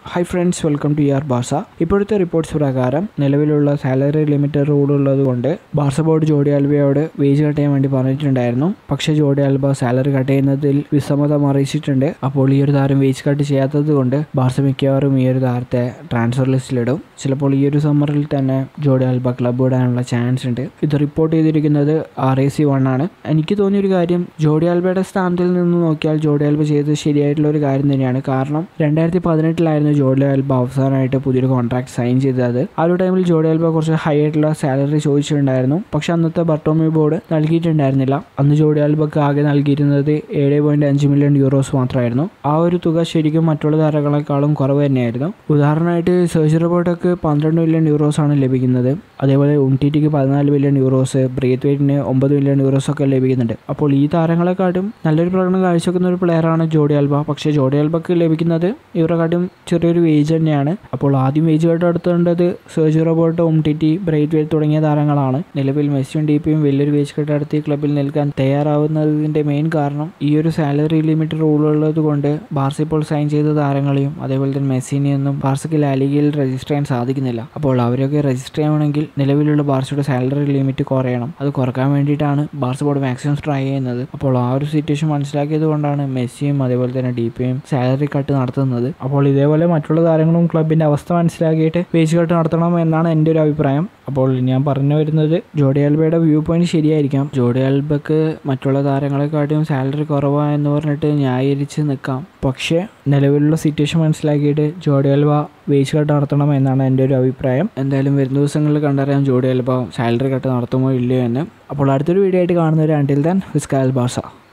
hi friends welcome to ഇയർ ബാർസ ഇപ്പോഴത്തെ റിപ്പോർട്ട്സ് പ്രകാരം നിലവിലുള്ള സാലറി ലിമിറ്റ് റൂൾ ഉള്ളത് കൊണ്ട് ബാർസ ബോർഡ് ജോഡി ആൽബയോട് വേജ് കട്ട് ചെയ്യാൻ വേണ്ടി പറഞ്ഞിട്ടുണ്ടായിരുന്നു പക്ഷേ ജോഡി ആൽബ സാലറി കട്ട് ചെയ്യുന്നതിൽ വിസമ്മതം അറിയിച്ചിട്ടുണ്ട് അപ്പോൾ ഈ ഒരു താരം വേജ് കട്ട് ചെയ്യാത്തത് കൊണ്ട് ബാർസ മിക്കവാറും ഈ ഒരു താരത്തെ ട്രാൻസ്ഫർ ലിസ്റ്റിലിടും ചിലപ്പോൾ ഈ ഒരു സമ്മറിൽ തന്നെ ജോഡി ആൽബ ക്ലബ് വിടാനുള്ള ചാൻസ് ഉണ്ട് ഇത് റിപ്പോർട്ട് ചെയ്തിരിക്കുന്നത് ആർ എ സി വൺ ആണ് എനിക്ക് തോന്നിയൊരു കാര്യം ജോഡി ആൽബയുടെ സ്ഥാനത്തിൽ നിന്ന് നോക്കിയാൽ ജോഡി ആൽബ ചെയ്തത് ശരിയായിട്ടുള്ള ഒരു കാര്യം തന്നെയാണ് കാരണം രണ്ടായിരത്തി പതിനെട്ടിലായിരുന്നു ജോഡി ആൽബ അവസാനമായിട്ട് പുതിയൊരു കോൺട്രാക്ട് സൈൻ ചെയ്തത് ആ ഒരു ടൈമിൽ ജോഡി ആൽബ കുറച്ച് ഹൈ ആയിട്ടുള്ള സാലറി ചോദിച്ചിട്ടുണ്ടായിരുന്നു പക്ഷെ അന്നത്തെ ബർട്ടോമി ബോർഡ് നൽകിയിട്ടുണ്ടായിരുന്നില്ല അന്ന് ജോഡി ആൽബക്ക് ആകെ നൽകിയിരുന്നത് ഏഴ് പോയിന്റ് അഞ്ച് മില്യൺ യൂറോസ് മാത്രമായിരുന്നു ആ ഒരു തുക ശരിക്കും മറ്റുള്ള താരങ്ങളെക്കാളും കുറവ് തന്നെയായിരുന്നു ഉദാഹരണമായിട്ട് സെർജ് റോബോട്ടൊക്കെ പന്ത്രണ്ട് മില്യൺ യൂറോസ് ആണ് ലഭിക്കുന്നത് അതേപോലെ ഉംടിറ്റിക്ക് പതിനാല് മില്യൺ യൂറോസ് ബ്രേത്ത് വെയിറ്റിന് ഒമ്പത് മില്യൺ യൂറോസ് ഒക്കെ ലഭിക്കുന്നുണ്ട് അപ്പോൾ ഈ താരങ്ങളെക്കാട്ടും നല്ലൊരു പ്രകടനം കാഴ്ചവെക്കുന്ന ഒരു പ്ലെയറാണ് ജോഡി ആൽബ പക്ഷേ ജോഡി ആൽബക്ക് ലഭിക്കുന്നത് ഇവരെക്കാട്ടും ചെറിയൊരു വേജ് തന്നെയാണ് അപ്പോൾ ആദ്യം വേജ് കട്ട് എടുത്തേണ്ടത് Sergi Roberto Umtiti Braithwaite തുടങ്ങിയ താരങ്ങളാണ് നിലവിൽ മെസ്സിയും ഡിപിയും വലിയൊരു വേജ് കട്ട് അടുത്ത് ഈ ക്ലബിൽ നിൽക്കാൻ തയ്യാറാവുന്നതിൻ്റെ മെയിൻ കാരണം ഈ ഒരു സാലറി ലിമിറ്റ് റൂൾ ഉള്ളത് കൊണ്ട് ബാർസ ഇപ്പോൾ സൈൻ ചെയ്ത താരങ്ങളെയും അതേപോലെ തന്നെ മെസ്സിനെയൊന്നും ബാർസയ്ക്ക് ലാലിഗയിൽ രജിസ്റ്റർ ചെയ്യാൻ സാധിക്കുന്നില്ല അപ്പോൾ അവരൊക്കെ രജിസ്റ്റർ ചെയ്യണമെങ്കിൽ നിലവിലുള്ള ബാർസയുടെ സാലറി ലിമിറ്റ് കുറയണം അത് കുറക്കാൻ വേണ്ടിയിട്ടാണ് ബാർസ ബോർഡ് മാക്സിമം ട്രൈ ചെയ്യുന്നത് അപ്പോൾ ആ ഒരു സിറ്റുവേഷൻ മനസ്സിലാക്കിയത് കൊണ്ടാണ് മെസ്സിയും അതേപോലെ തന്നെ ഡിപിയും സാലറി കട്ട് നടത്തുന്നത് അപ്പോൾ ഇതേപോലെ മറ്റുള്ള താരങ്ങളും ക്ലബിൻ്റെ അവസ്ഥ മനസ്സിലാക്കിയിട്ട് വേജ് കട്ട് നടത്തണം എന്നാണ് എൻ്റെ ഒരു അഭിപ്രായം അപ്പോൾ ഞാൻ പറഞ്ഞു വരുന്നത് ജോഡി ആൽബയുടെ വ്യൂ പോയിന്റ് ശരിയായിരിക്കാം ജോഡി ആൽബക്ക് മറ്റുള്ള താരങ്ങളെക്കാട്ടിയും സാലറി കുറവാ എന്ന് പറഞ്ഞിട്ട് ന്യായീകരിച്ച് നിൽക്കാം പക്ഷേ നിലവിലുള്ള സിറ്റുവേഷൻ മനസ്സിലാക്കിയിട്ട് ജോഡി ആൽബ വേജ് കട്ട് നടത്തണം എന്നാണ് എൻ്റെ ഒരു അഭിപ്രായം എന്തായാലും വരുന്ന ദിവസങ്ങളിൽ കണ്ടറിയാം ജോഡി ആൽബ സാലറി കട്ട് നടത്തുമോ ഇല്ലയോ എന്ന് അപ്പോൾ അടുത്തൊരു വീഡിയോ ആയിട്ട് കാണുന്നവർ അണ്ടിൽ ദാൻ ഫിസ്കാൽ ബാസ